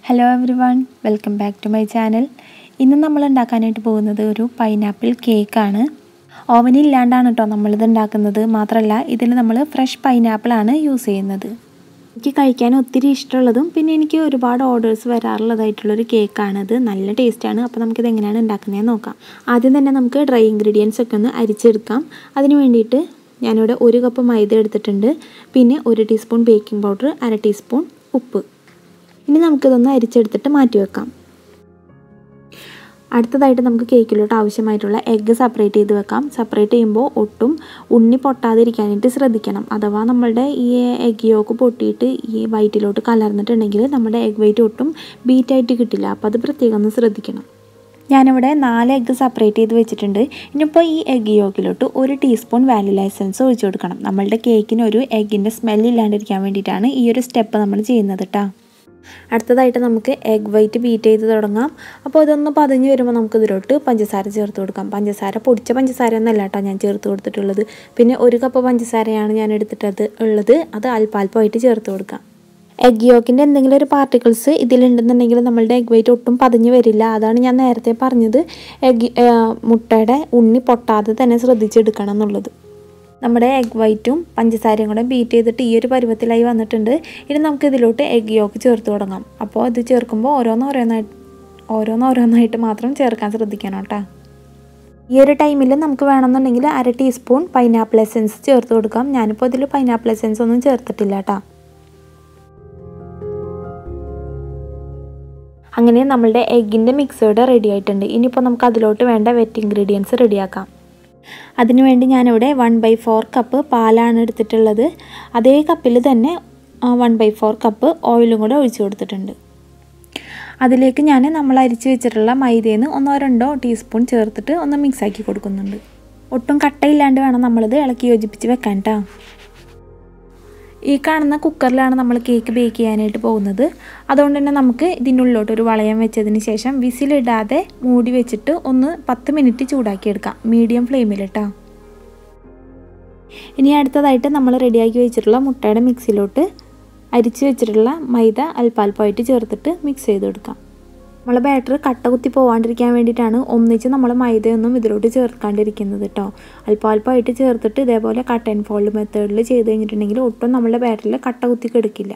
hello everyone welcome back to my channel ഇന്ന് നമ്മൾ ഉണ്ടാക്കാനായിട്ട് പോകുന്നത് ഒരു പൈനാപ്പിൾ കേക്കാണ് ഓവൻ ഇല്ലാണ്ടാണ് കേട്ടോ നമ്മളിത് ഉണ്ടാക്കുന്നത് മാത്രമല്ല ഇതിൽ നമ്മൾ ഫ്രഷ് പൈനാപ്പിളാണ് യൂസ് ചെയ്യുന്നത് എനിക്ക് കഴിക്കാൻ ഒത്തിരി ഇഷ്ടമുള്ളതും പിന്നെ എനിക്ക് ഒരുപാട് ഓർഡേഴ്സ് വരാറുള്ളതായിട്ടുള്ളൊരു കേക്കാണിത് നല്ല ടേസ്റ്റാണ് അപ്പോൾ നമുക്കിത് എങ്ങനെയാണ് ഉണ്ടാക്കുന്നതെന്ന് നോക്കാം ആദ്യം തന്നെ നമുക്ക് ഡ്രൈ ഇൻഗ്രീഡിയൻസ് ഒക്കെ ഒന്ന് അരിച്ചെടുക്കാം അതിന് വേണ്ടിയിട്ട് ഞാനിവിടെ ഒരു കപ്പ് മൈദ എടുത്തിട്ടുണ്ട് പിന്നെ ഒരു ടീസ്പൂൺ ബേക്കിംഗ് പൗഡർ അര ടീസ്പൂൺ ഉപ്പ് ഇനി നമുക്കിതൊന്ന് അരിച്ചെടുത്തിട്ട് മാറ്റി വെക്കാം അടുത്തതായിട്ട് നമുക്ക് കേക്കിലോട്ട് ആവശ്യമായിട്ടുള്ള എഗ്ഗ് സെപ്പറേറ്റ് ചെയ്ത് വെക്കാം സെപ്പറേറ്റ് ചെയ്യുമ്പോൾ ഒട്ടും ഉണ്ണി പൊട്ടാതിരിക്കാനായിട്ട് ശ്രദ്ധിക്കണം അഥവാ നമ്മളുടെ ഈ എഗ് യോക്ക് പൊട്ടിയിട്ട് ഈ വൈറ്റിലോട്ട് കലർന്നിട്ടുണ്ടെങ്കിൽ നമ്മുടെ എഗ് വൈറ്റ് ഒട്ടും ബീറ്റായിട്ട് കിട്ടില്ല അപ്പോൾ അത് പ്രത്യേകം ഒന്ന് ശ്രദ്ധിക്കണം ഞാനിവിടെ നാല് എഗ്ഗ് സെപ്പറേറ്റ് ചെയ്ത് വെച്ചിട്ടുണ്ട് ഇനിയിപ്പോൾ ഈ എഗ്ഗ് യോക്കിലോട്ട് ഒരു ടീസ്പൂൺ വാനില എസൻസ് ഒഴിച്ചു കൊടുക്കണം നമ്മളുടെ കേക്കിന് ഒരു എഗ്ഗിൻ്റെ സ്മെല്ല് ഇല്ലാണ്ടിരിക്കാൻ വേണ്ടിയിട്ടാണ് ഈ ഒരു സ്റ്റെപ്പ് നമ്മൾ ചെയ്യുന്നത് കേട്ടോ അടുത്തതായിട്ട് നമുക്ക് എഗ് വൈറ്റ് ബീറ്റ് ചെയ്ത് തുടങ്ങാം അപ്പോൾ ഇതൊന്ന് പതിഞ്ഞ് വരുമ്പോൾ നമുക്ക് ഇതിലോട്ട് പഞ്ചസാര ചേർത്ത് കൊടുക്കാം പഞ്ചസാര പൊടിച്ച പഞ്ചസാര ഒന്നല്ല കേട്ടോ ഞാൻ ചേർത്ത് കൊടുത്തിട്ടുള്ളത് പിന്നെ ഒരു കപ്പ് പഞ്ചസാരയാണ് ഞാൻ എടുത്തിട്ടത് ഉള്ളത് അത് അല്പാൽപ്പമായിട്ട് ചേർത്ത് കൊടുക്കാം എഗ് യോക്കിൻ്റെ എന്തെങ്കിലും ഒരു പാർട്ടിക്കിൾസ് ഇതിലുണ്ടെന്നുണ്ടെങ്കിൽ നമ്മളുടെ എഗ് വൈറ്റ് ഒട്ടും പതിഞ്ഞ് വരില്ല അതാണ് ഞാൻ നേരത്തെ പറഞ്ഞത് എഗ് മുട്ടയുടെ ഉണ്ണി പൊട്ടാതെ തന്നെ ശ്രദ്ധിച്ചെടുക്കണം എന്നുള്ളത് നമ്മുടെ എഗ് വൈറ്റും പഞ്ചസാരയും കൂടെ ബീറ്റ് ചെയ്തിട്ട് ഈ ഒരു പരുവത്തിലായി വന്നിട്ടുണ്ട് ഇനി നമുക്ക് ഇതിലോട്ട് എഗ് യോക്ക് ചേർത്ത് തുടങ്ങാം അപ്പോൾ ഇത് ചേർക്കുമ്പോൾ ഓരോന്ന് ഓരോന്നായിട്ട് ഓരോന്ന് ഓരോന്നായിട്ട് മാത്രം ചേർക്കാൻ ശ്രദ്ധിക്കണം കേട്ടോ ഈ ഒരു ടൈമിൽ നമുക്ക് വേണമെന്നുണ്ടെങ്കിൽ അര ടീസ്പൂൺ പൈനാപ്പിൾ എസൻസ് ചേർത്ത് കൊടുക്കാം ഞാനിപ്പോൾ ഇതിൽ പൈനാപ്പിൾ എസൻസ് ഒന്നും ചേർത്തിട്ടില്ല കേട്ടോ അങ്ങനെ നമ്മളുടെ എഗ്ഗിൻ്റെ മിക്സേഡ് റെഡി ആയിട്ടുണ്ട് ഇനിയിപ്പോൾ നമുക്ക് അതിലോട്ട് വേണ്ട വെറ്റ് ഇൻഗ്രീഡിയൻസ് റെഡിയാക്കാം അതിനുവേണ്ടി ഞാനിവിടെ വൺ ബൈ ഫോർ കപ്പ് പാലാണ് എടുത്തിട്ടുള്ളത് അതേ കപ്പിൽ തന്നെ വൺ ബൈ ഫോർ കപ്പ് ഓയിലും കൂടെ ഒഴിച്ചു കൊടുത്തിട്ടുണ്ട് അതിലേക്ക് ഞാൻ നമ്മൾ അരിച്ച് വെച്ചിട്ടുള്ള മൈദയിൽ നിന്ന് ഒന്നോ രണ്ടോ ടീസ്പൂൺ ചേർത്തിട്ട് ഒന്ന് മിക്സ് ആക്കി കൊടുക്കുന്നുണ്ട് ഒട്ടും കട്ടയില്ലാണ്ട് വേണം നമ്മളിത് ഇളക്കി യോജിപ്പിച്ച് വെക്കാൻ കേട്ടോ ഈ കാണുന്ന കുക്കറിലാണ് നമ്മൾ കേക്ക് ബേക്ക് ചെയ്യാനായിട്ട് പോകുന്നത് അതുകൊണ്ട് തന്നെ നമുക്ക് ഇതിനുള്ളിലോട്ട് ഒരു വളയം വെച്ചതിന് ശേഷം വിസിലിടാതെ മൂടി വെച്ചിട്ട് ഒന്ന് പത്ത് മിനിറ്റ് ചൂടാക്കിയെടുക്കാം മീഡിയം ഫ്ലെയിമിൽ കേട്ടോ ഇനി അടുത്തതായിട്ട് നമ്മൾ റെഡിയാക്കി വെച്ചിട്ടുള്ള മുട്ടയുടെ മിക്സിലോട്ട് അരിച്ച് വെച്ചിട്ടുള്ള മൈദ അല്പാൽപ്പമായിട്ട് ചേർത്തിട്ട് മിക്സ് ചെയ്ത് കൊടുക്കാം നമ്മളെ ബാറ്റർ കട്ട കുത്തി പോകാണ്ടിരിക്കാൻ വേണ്ടിയിട്ടാണ് ഒന്നിച്ച് നമ്മൾ മൈദയൊന്നും ഇതിലോട്ട് ചേർക്കാണ്ടിരിക്കുന്നത് കേട്ടോ അല്പാൽപ്പമായിട്ട് ചേർത്തിട്ട് ഇതേപോലെ കട്ട് ആൻഡ് ഫോൾഡ് മെത്തേഡിൽ ചെയ്ത് കഴിഞ്ഞിട്ടുണ്ടെങ്കിൽ ഒട്ടും നമ്മളുടെ ബാറ്ററിൽ കട്ട കുത്തി കെടുക്കില്ല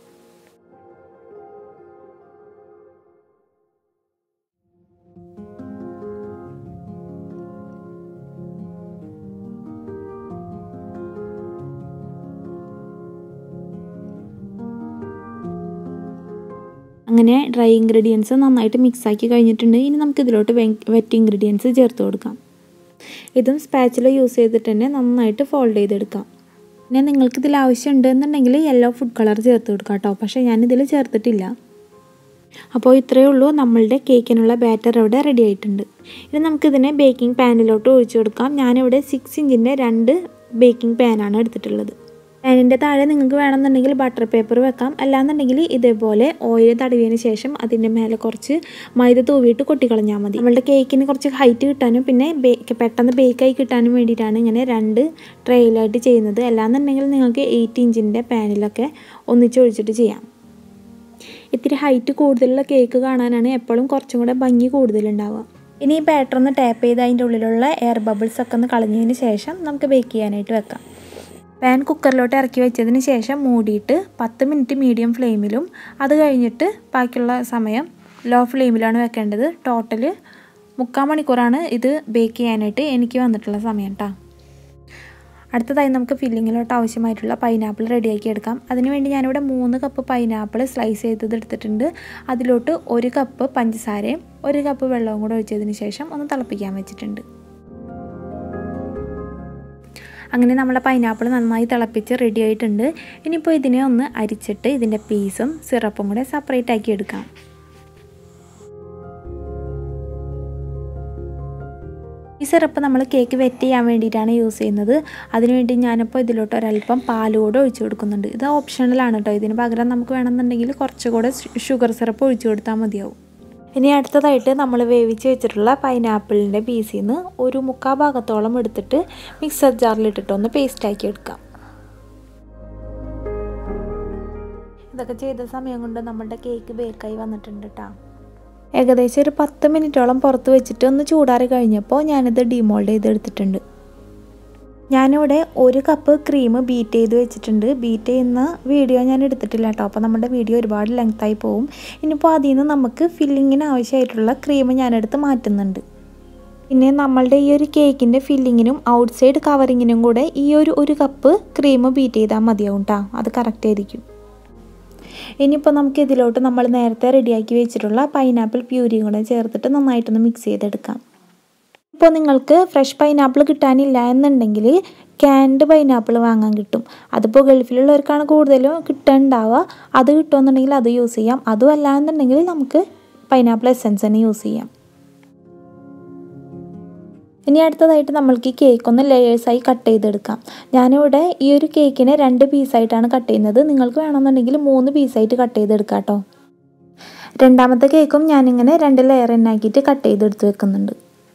അങ്ങനെ ഡ്രൈ ഇൻഗ്രീഡിയൻസ് നന്നായിട്ട് മിക്സാക്കി കഴിഞ്ഞിട്ടുണ്ട് ഇനി നമുക്ക് ഇതിലോട്ട് വെറ്റ് ഇൻഗ്രീഡിയൻസ് ചേർത്ത് കൊടുക്കാം ഇതും സ്പാച്ചില യൂസ് ചെയ്തിട്ട് തന്നെ നന്നായിട്ട് ഫോൾഡ് ചെയ്തെടുക്കാം പിന്നെ നിങ്ങൾക്ക് ഇതിൽ ആവശ്യമുണ്ട് എന്നുണ്ടെങ്കിൽ യെല്ലോ ഫുഡ് കളർ ചേർത്ത് കൊടുക്കാം കേട്ടോ പക്ഷേ ഞാനിതിൽ ചേർത്തിട്ടില്ല അപ്പോൾ ഇത്രയേ ഉള്ളൂ നമ്മളുടെ കേക്കിനുള്ള ബാറ്റർ ഇവിടെ റെഡി ആയിട്ടുണ്ട് ഇനി നമുക്കിതിനെ ബേക്കിംഗ് പാനിലോട്ട് ഒഴിച്ചു കൊടുക്കാം ഞാനിവിടെ സിക്സ് ഇഞ്ചിൻ്റെ രണ്ട് ബേക്കിംഗ് പാനാണ് എടുത്തിട്ടുള്ളത് പാനിൻ്റെ താഴെ നിങ്ങൾക്ക് വേണമെന്നുണ്ടെങ്കിൽ ബട്ടർ പേപ്പർ വെക്കാം അല്ലാന്നുണ്ടെങ്കിൽ ഇതേപോലെ ഓയിൽ തടവിയതിന് ശേഷം അതിൻ്റെ മേലെ കുറച്ച് മൈദ തൂവിയിട്ട് കൊട്ടിക്കളഞ്ഞാൽ മതി നമ്മളുടെ കേക്കിന് കുറച്ച് ഹൈറ്റ് കിട്ടാനും പിന്നെ ബേക്ക് പെട്ടെന്ന് ബേക്കായി കിട്ടാനും വേണ്ടിയിട്ടാണ് ഇങ്ങനെ രണ്ട് ട്രെയിലായിട്ട് ചെയ്യുന്നത് അല്ലാന്നുണ്ടെങ്കിൽ നിങ്ങൾക്ക് എയ്റ്റ് ഇഞ്ചിൻ്റെ പാനിലൊക്കെ ഒന്നിച്ചൊഴിച്ചിട്ട് ചെയ്യാം ഇത്തിരി ഹൈറ്റ് കൂടുതലുള്ള കേക്ക് കാണാനാണ് എപ്പോഴും കുറച്ചും കൂടെ ഭംഗി കൂടുതലുണ്ടാവുക ഇനി ഈ ബാറ്റർ ഒന്ന് ടാപ്പ് ചെയ്ത് അതിൻ്റെ ഉള്ളിലുള്ള എയർ ബബിൾസ് ഒക്കെ ഒന്ന് കളഞ്ഞതിന് ശേഷം നമുക്ക് ബേക്ക് ചെയ്യാനായിട്ട് വെക്കാം പാൻ കുക്കറിലോട്ട് ഇറക്കി വെച്ചതിന് ശേഷം മൂടിയിട്ട് പത്ത് മിനിറ്റ് മീഡിയം ഫ്ലെയിമിലും അത് കഴിഞ്ഞിട്ട് ബാക്കിയുള്ള സമയം ലോ ഫ്ലെയിമിലാണ് വെക്കേണ്ടത് ടോട്ടൽ മുക്കാൽ മണിക്കൂറാണ് ഇത് ബേക്ക് ചെയ്യാനായിട്ട് എനിക്ക് വന്നിട്ടുള്ള സമയം കേട്ടോ അടുത്തതായി നമുക്ക് ഫില്ലിങ്ങിലോട്ട് ആവശ്യമായിട്ടുള്ള പൈനാപ്പിൾ റെഡിയാക്കി എടുക്കാം അതിനുവേണ്ടി ഞാനിവിടെ മൂന്ന് കപ്പ് പൈനാപ്പിൾ സ്ലൈസ് ചെയ്തത് എടുത്തിട്ടുണ്ട് അതിലോട്ട് ഒരു കപ്പ് പഞ്ചസാരയും ഒരു കപ്പ് വെള്ളവും കൂടെ ഒഴിച്ചതിന് ശേഷം ഒന്ന് തിളപ്പിക്കാൻ വെച്ചിട്ടുണ്ട് അങ്ങനെ നമ്മളെ പൈനാപ്പിൾ നന്നായി തിളപ്പിച്ച് റെഡി ആയിട്ടുണ്ട് ഇനിയിപ്പോൾ ഇതിനെ ഒന്ന് അരിച്ചിട്ട് ഇതിൻ്റെ പീസും സിറപ്പും കൂടെ സെപ്പറേറ്റ് ആക്കി എടുക്കാം ഈ സിറപ്പ് നമ്മൾ കേക്ക് വെറ്റ് ചെയ്യാൻ വേണ്ടിയിട്ടാണ് യൂസ് ചെയ്യുന്നത് അതിനുവേണ്ടി ഞാനിപ്പോൾ ഇതിലോട്ട് ഒരല്പം പാൽ കൂടെ ഒഴിച്ചു കൊടുക്കുന്നുണ്ട് ഇത് ഓപ്ഷണലാണ് കേട്ടോ ഇതിന് പകരം നമുക്ക് വേണമെന്നുണ്ടെങ്കിൽ കുറച്ചുകൂടെ ഷുഗർ സിറപ്പ് ഒഴിച്ചു കൊടുത്താൽ മതിയാവും ഇനി അടുത്തതായിട്ട് നമ്മൾ വേവിച്ച് വെച്ചിട്ടുള്ള പൈനാപ്പിളിൻ്റെ പീസിൽ നിന്ന് ഒരു മുക്കാ ഭാഗത്തോളം എടുത്തിട്ട് മിക്സർ ജാറിലിട്ടിട്ട് ഒന്ന് പേസ്റ്റാക്കി എടുക്കാം ഇതൊക്കെ ചെയ്ത സമയം കൊണ്ട് നമ്മുടെ കേക്ക് ബേക്കായി വന്നിട്ടുണ്ട് കേട്ടോ ഏകദേശം ഒരു പത്ത് മിനിറ്റോളം പുറത്ത് വെച്ചിട്ട് ഒന്ന് ചൂടാറി കഴിഞ്ഞപ്പോൾ ഞാനിത് ഡിമോൾഡ് ചെയ്തെടുത്തിട്ടുണ്ട് ഞാനിവിടെ ഒരു കപ്പ് ക്രീം ബീറ്റ് ചെയ്ത് വെച്ചിട്ടുണ്ട് ബീറ്റ് ചെയ്യുന്ന വീഡിയോ ഞാൻ എടുത്തിട്ടില്ല കേട്ടോ അപ്പോൾ നമ്മുടെ വീഡിയോ ഒരുപാട് ലെങ്തായി പോവും ഇനിയിപ്പോൾ അതിൽ നിന്ന് നമുക്ക് ഫില്ലിങ്ങിന് ആവശ്യമായിട്ടുള്ള ക്രീം ഞാനെടുത്ത് മാറ്റുന്നുണ്ട് പിന്നെ നമ്മളുടെ ഈ ഒരു കേക്കിൻ്റെ ഫില്ലിങ്ങിനും ഔട്ട് സൈഡ് കവറിങ്ങിനും കൂടെ ഈ ഒരു ഒരു കപ്പ് ക്രീം ബീറ്റ് ചെയ്താൽ മതിയാവും കേട്ടോ അത് കറക്റ്റ് ആയിരിക്കും ഇനിയിപ്പോൾ നമുക്ക് ഇതിലോട്ട് നമ്മൾ നേരത്തെ റെഡിയാക്കി വെച്ചിട്ടുള്ള പൈനാപ്പിൾ പ്യൂരിയും കൂടെ ചേർത്തിട്ട് നന്നായിട്ടൊന്ന് മിക്സ് ചെയ്തെടുക്കാം ഇപ്പോൾ നിങ്ങൾക്ക് ഫ്രഷ് പൈനാപ്പിൾ കിട്ടാനില്ല എന്നുണ്ടെങ്കിൽ ക്യാൻഡ് പൈനാപ്പിൾ വാങ്ങാൻ കിട്ടും അതിപ്പോൾ ഗൾഫിലുള്ളവർക്കാണ് കൂടുതലും കിട്ടുന്നുണ്ടാവുക അത് കിട്ടുമെന്നുണ്ടെങ്കിൽ അത് യൂസ് ചെയ്യാം അതും അല്ല എന്നുണ്ടെങ്കിൽ നമുക്ക് പൈനാപ്പിൾ എസെൻസ് തന്നെ യൂസ് ചെയ്യാം ഇനി അടുത്തതായിട്ട് നമ്മൾക്ക് ഈ കേക്ക് ഒന്ന് ലെയേഴ്സായി കട്ട് ചെയ്തെടുക്കാം ഞാനിവിടെ ഈ ഒരു കേക്കിനെ രണ്ട് പീസായിട്ടാണ് കട്ട് ചെയ്യുന്നത് നിങ്ങൾക്ക് വേണമെന്നുണ്ടെങ്കിൽ മൂന്ന് പീസായിട്ട് കട്ട് ചെയ്തെടുക്കാം കേട്ടോ രണ്ടാമത്തെ കേക്കും ഞാനിങ്ങനെ രണ്ട് ലെയർ എന്നാക്കിയിട്ട് കട്ട് ചെയ്തെടുത്ത് വെക്കുന്നുണ്ട്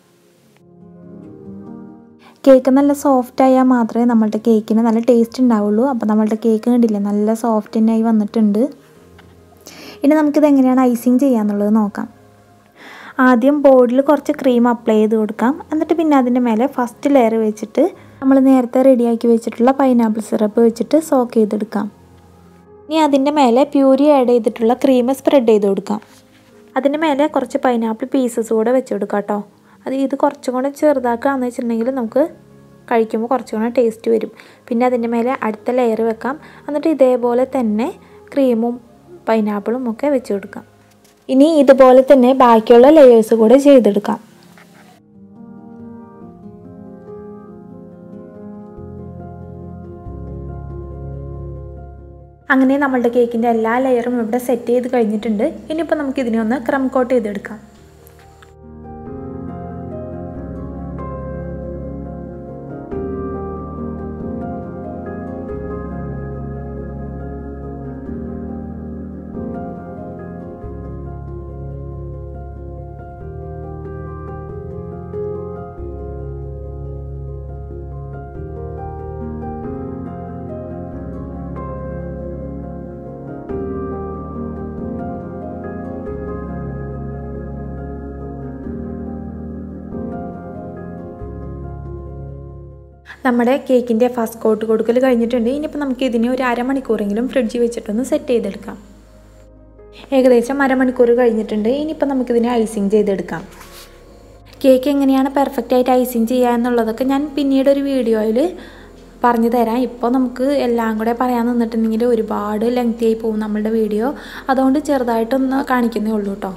കേക്ക് നല്ല സോഫ്റ്റ് ആയാൽ മാത്രമേ നമ്മളുടെ കേക്കിന് നല്ല ടേസ്റ്റ് ഉണ്ടാവുള്ളൂ അപ്പോൾ നമ്മളുടെ കേക്ക് കണ്ടില്ലേ നല്ല സോഫ്റ്റ് തന്നെയായി വന്നിട്ടുണ്ട് ഇനി നമുക്കിത് എങ്ങനെയാണ് ഐസിങ് ചെയ്യാന്നുള്ളത് നോക്കാം ആദ്യം ബോർഡിൽ കുറച്ച് ക്രീം അപ്ലൈ ചെയ്ത് കൊടുക്കാം എന്നിട്ട് പിന്നെ അതിൻ്റെ മേലെ ഫസ്റ്റ് ലെയർ വെച്ചിട്ട് നമ്മൾ നേരത്തെ റെഡിയാക്കി വെച്ചിട്ടുള്ള പൈനാപ്പിൾ സിറപ്പ് വെച്ചിട്ട് സോക്ക് ചെയ്തെടുക്കാം ഇനി അതിൻ്റെ മേലെ പ്യൂരി ആഡ് ചെയ്തിട്ടുള്ള ക്രീം സ്പ്രെഡ് ചെയ്ത് കൊടുക്കാം അതിൻ്റെ മേലെ കുറച്ച് പൈനാപ്പിൾ പീസസ് കൂടെ വെച്ച് കൊടുക്കാം കേട്ടോ അത് ഇത് കുറച്ചും കൂടെ ചെറുതാക്കുകയെന്ന് വെച്ചിട്ടുണ്ടെങ്കിൽ നമുക്ക് കഴിക്കുമ്പോൾ കുറച്ചും കൂടെ ടേസ്റ്റ് വരും പിന്നെ അതിൻ്റെ മേലെ അടുത്ത ലെയർ വെക്കാം എന്നിട്ട് ഇതേപോലെ തന്നെ ക്രീമും പൈനാപ്പിളും ഒക്കെ വെച്ച് കൊടുക്കാം ഇനി ഇതുപോലെ തന്നെ ബാക്കിയുള്ള ലെയേഴ്സ് കൂടെ ചെയ്തെടുക്കാം അങ്ങനെ നമ്മളുടെ കേക്കിൻ്റെ എല്ലാ ലെയറും ഇവിടെ സെറ്റ് ചെയ്ത് കഴിഞ്ഞിട്ടുണ്ട് ഇനിയിപ്പോൾ നമുക്ക് ഇതിനെ ഒന്ന് ക്രം കോട്ട് ചെയ്തെടുക്കാം നമ്മുടെ കേക്കിൻ്റെ ഫസ്റ്റ് കോട്ട് കൊടുക്കൽ കഴിഞ്ഞിട്ടുണ്ട് ഇനിയിപ്പോൾ നമുക്ക് ഇതിനെ ഒരു അരമണിക്കൂറെങ്കിലും ഫ്രിഡ്ജിൽ വെച്ചിട്ടൊന്ന് സെറ്റ് ചെയ്തെടുക്കാം ഏകദേശം അരമണിക്കൂർ കഴിഞ്ഞിട്ടുണ്ട് ഇനിയിപ്പോൾ നമുക്കിതിനെ ഐസിങ് ചെയ്തെടുക്കാം കേക്ക് എങ്ങനെയാണ് പെർഫെക്റ്റ് ആയിട്ട് ഐസിങ് ചെയ്യുക എന്നുള്ളതൊക്കെ ഞാൻ പിന്നീട് ഒരു വീഡിയോയിൽ പറഞ്ഞു തരാം ഇപ്പോൾ നമുക്ക് എല്ലാം കൂടെ പറയാൻ നിന്നിട്ടുണ്ടെങ്കിൽ ഒരുപാട് ലെങ്തി ആയി പോകും നമ്മളുടെ വീഡിയോ അതുകൊണ്ട് ചെറുതായിട്ടൊന്ന് കാണിക്കുന്നേ ഉള്ളൂ കേട്ടോ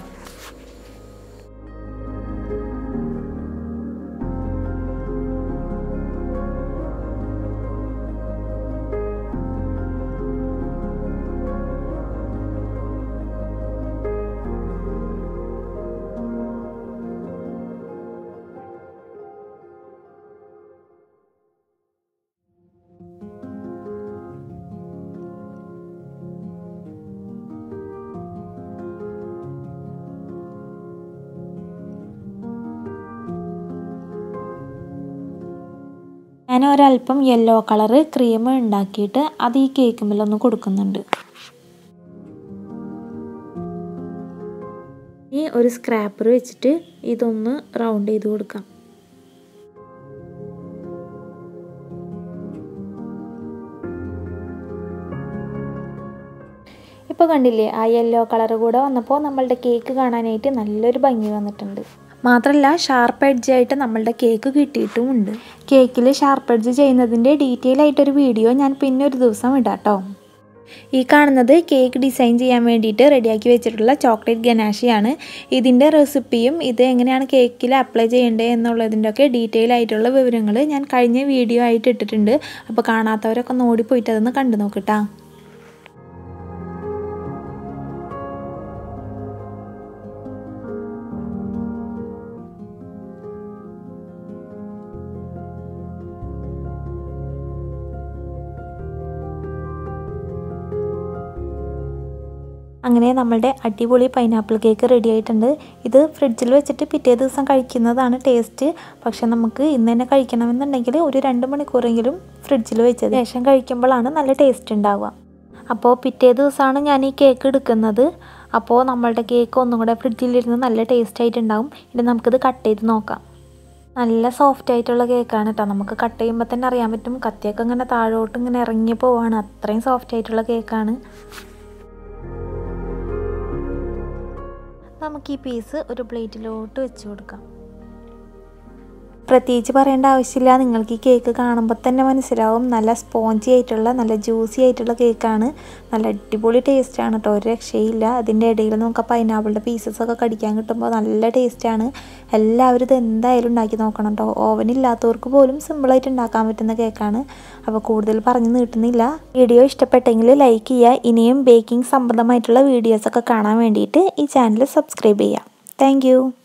ഞാൻ ഒരല്പം യെല്ലോ കളറ് ക്രീം ഉണ്ടാക്കിയിട്ട് അത് ഈ കേക്കുമ്പിലൊന്ന് കൊടുക്കുന്നുണ്ട് ഇനി ഒരു സ്ക്രാപ്പർ വെച്ചിട്ട് ഇതൊന്ന് റൗണ്ട് ചെയ്ത് കൊടുക്കാം ഇപ്പോൾ കണ്ടില്ലേ ആ യെല്ലോ കളർ കൂടെ വന്നപ്പോൾ നമ്മളുടെ കേക്ക് കാണാനായിട്ട് നല്ലൊരു ഭംഗി വന്നിട്ടുണ്ട് മാത്രമല്ല ഷാർപ്പ് എഡ്ജ് ആയിട്ട് നമ്മളുടെ കേക്ക് കിട്ടിയിട്ടുമുണ്ട് കേക്കിൽ ഷാർപ്പ് എഡ്ജ് ചെയ്യുന്നതിൻ്റെ ഡീറ്റെയിൽ ആയിട്ടൊരു വീഡിയോ ഞാൻ പിന്നെ ഒരു ദിവസം ഇടാം കേട്ടോ ഈ കാണുന്നത് കേക്ക് ഡിസൈൻ ചെയ്യാൻ വേണ്ടിയിട്ട് റെഡിയാക്കി വെച്ചിട്ടുള്ള ചോക്ലേറ്റ് ഗനാഷിയാണ് ഇതിൻ്റെ റെസിപ്പിയും ഇത് എങ്ങനെയാണ് കേക്കിൽ അപ്ലൈ ചെയ്യേണ്ടത് എന്നുള്ളതിൻ്റെ ഒക്കെ ഡീറ്റെയിൽ ആയിട്ടുള്ള വിവരങ്ങൾ ഞാൻ കഴിഞ്ഞ വീഡിയോ ആയിട്ട് ഇട്ടിട്ടുണ്ട് അപ്പോൾ കാണാത്തവരൊക്കെ ഒന്ന് ഓടിപ്പോയിട്ട് അതൊന്ന് കണ്ടു നോക്കിട്ടാ അങ്ങനെ നമ്മളുടെ അടിപൊളി പൈനാപ്പിൾ കേക്ക് റെഡി ആയിട്ടുണ്ട് ഇത് ഫ്രിഡ്ജിൽ വെച്ചിട്ട് പിറ്റേ ദിവസം കഴിക്കുന്നതാണ് ടേസ്റ്റ് പക്ഷെ നമുക്ക് ഇന്ന് തന്നെ കഴിക്കണമെന്നുണ്ടെങ്കിൽ ഒരു രണ്ട് മണിക്കൂറെങ്കിലും ഫ്രിഡ്ജിൽ വെച്ചത് ശേഷം കഴിക്കുമ്പോഴാണ് നല്ല ടേസ്റ്റ് ഉണ്ടാവുക അപ്പോൾ പിറ്റേ ദിവസമാണ് ഞാൻ ഈ കേക്ക് എടുക്കുന്നത് അപ്പോൾ നമ്മളുടെ കേക്ക് ഒന്നും കൂടെ ഫ്രിഡ്ജിലിരുന്ന് നല്ല ടേസ്റ്റ് ആയിട്ടുണ്ടാവും ഇനി നമുക്കിത് കട്ട് ചെയ്ത് നോക്കാം നല്ല സോഫ്റ്റ് ആയിട്ടുള്ള കേക്കാണ് കേട്ടോ നമുക്ക് കട്ട് ചെയ്യുമ്പോൾ തന്നെ അറിയാൻ പറ്റും കത്തിയൊക്കെ ഇങ്ങനെ താഴോട്ട് ഇങ്ങനെ ഇറങ്ങി പോവാണ് അത്രയും സോഫ്റ്റ് ആയിട്ടുള്ള കേക്കാണ് നമുക്ക് ഈ പീസ് ഒരു പ്ലേറ്റിലോട്ട് വെച്ച് കൊടുക്കാം പ്രത്യേകിച്ച് പറയേണ്ട ആവശ്യമില്ല നിങ്ങൾക്ക് ഈ കേക്ക് കാണുമ്പോൾ തന്നെ മനസ്സിലാവും നല്ല സ്പോഞ്ചി ആയിട്ടുള്ള നല്ല ജ്യൂസി ആയിട്ടുള്ള കേക്കാണ് നല്ല അടിപൊളി ടേസ്റ്റാണ് കേട്ടോ ഒരു രക്ഷയില്ല അതിൻ്റെ ഇടയിൽ നമുക്ക് പൈനാപ്പിളിൻ്റെ പീസസ് ഒക്കെ കടിക്കാൻ കിട്ടുമ്പോൾ നല്ല ടേസ്റ്റാണ് എല്ലാവരും ഇത് എന്തായാലും ഉണ്ടാക്കി നോക്കണം കേട്ടോ ഓവൻ ഇല്ലാത്തവർക്ക് പോലും സിമ്പിളായിട്ട് ഉണ്ടാക്കാൻ പറ്റുന്ന കേക്കാണ് അപ്പോൾ കൂടുതൽ പറഞ്ഞു നീട്ടുന്നില്ല വീഡിയോ ഇഷ്ടപ്പെട്ടെങ്കിൽ ലൈക്ക് ചെയ്യുക ഇനിയും ബേക്കിംഗ് സംബന്ധമായിട്ടുള്ള വീഡിയോസൊക്കെ കാണാൻ വേണ്ടിയിട്ട് ഈ ചാനൽ സബ്സ്ക്രൈബ് ചെയ്യുക താങ്ക്